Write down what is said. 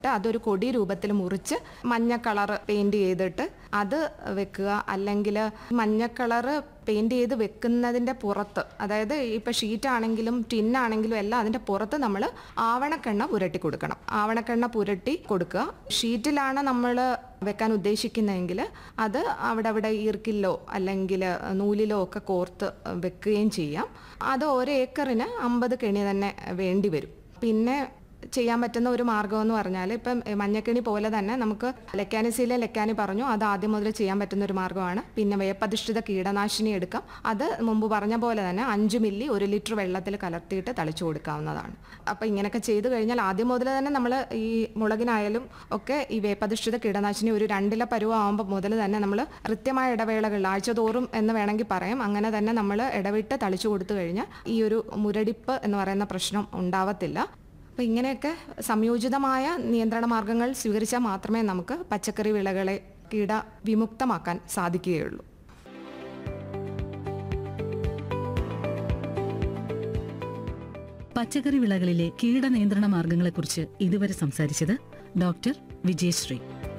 അതൊരു കൊടി രൂപത്തിൽ മുറിച്ച് മഞ്ഞ കളർ പെയിന്റ് ചെയ്തിട്ട് അത് വെക്കുക അല്ലെങ്കിൽ മഞ്ഞ കളറ് പെയിന്റ് ചെയ്ത് വെക്കുന്നതിന്റെ പുറത്ത് അതായത് ഇപ്പൊ ഷീറ്റ് ആണെങ്കിലും ടിന്നാണെങ്കിലും എല്ലാം അതിന്റെ പുറത്ത് നമ്മൾ ആവണക്കെണ്ണ പുരട്ടി കൊടുക്കണം ആവണക്കെണ്ണ പുരട്ടി കൊടുക്കുക ഷീറ്റിലാണ് നമ്മൾ വെക്കാൻ ഉദ്ദേശിക്കുന്നതെങ്കിൽ അത് അവിടെ അവിടെ ഈർക്കിലോ അല്ലെങ്കിൽ നൂലിലോ ഒക്കെ കോർത്ത് വെക്കുകയും ചെയ്യാം അത് ഒരു ഏക്കറിന് അമ്പത് കെണി തന്നെ വേണ്ടി വരും പിന്നെ ചെയ്യാൻ പറ്റുന്ന ഒരു മാർഗം എന്ന് പറഞ്ഞാൽ ഇപ്പം മഞ്ഞക്കെണി പോലെ തന്നെ നമുക്ക് ലെക്കാനിസിയിലെ ലെക്കാനി പറഞ്ഞു അത് ആദ്യം മുതൽ ചെയ്യാൻ പറ്റുന്ന ഒരു മാർഗ്ഗമാണ് പിന്നെ വേപ്പധിഷ്ഠിത കീടനാശിനി എടുക്കാം അത് മുമ്പ് പറഞ്ഞ പോലെ തന്നെ അഞ്ച് മില്ലി ഒരു ലിറ്റർ വെള്ളത്തിൽ കലർത്തിയിട്ട് തളിച്ചു കൊടുക്കാവുന്നതാണ് അപ്പം ഇങ്ങനെയൊക്കെ ചെയ്തു കഴിഞ്ഞാൽ ആദ്യം മുതൽ തന്നെ നമ്മൾ ഈ മുളകിനായാലും ഒക്കെ ഈ വേപ്പധിഷ്ഠിത കീടനാശിനി ഒരു രണ്ടില പരുവാകുമ്പോൾ മുതൽ തന്നെ നമ്മൾ കൃത്യമായ ഇടവേളകളിൽ ആഴ്ചതോറും എന്ന് വേണമെങ്കിൽ പറയാം അങ്ങനെ തന്നെ നമ്മൾ ഇടവിട്ട് തളിച്ചു കൊടുത്തു കഴിഞ്ഞാൽ ഈ ഒരു മുരടിപ്പ് എന്ന് പറയുന്ന പ്രശ്നം ഉണ്ടാവത്തില്ല അപ്പോൾ ഇങ്ങനെയൊക്കെ സംയോജിതമായ നിയന്ത്രണ മാർഗങ്ങൾ സ്വീകരിച്ചാൽ മാത്രമേ നമുക്ക് പച്ചക്കറി വിളകളെ കീട വിമുക്തമാക്കാൻ സാധിക്കുകയുള്ളൂ പച്ചക്കറി വിളകളിലെ കീടനിയന്ത്രണ മാർഗങ്ങളെക്കുറിച്ച് ഇതുവരെ സംസാരിച്ചത് ഡോക്ടർ വിജയശ്രീ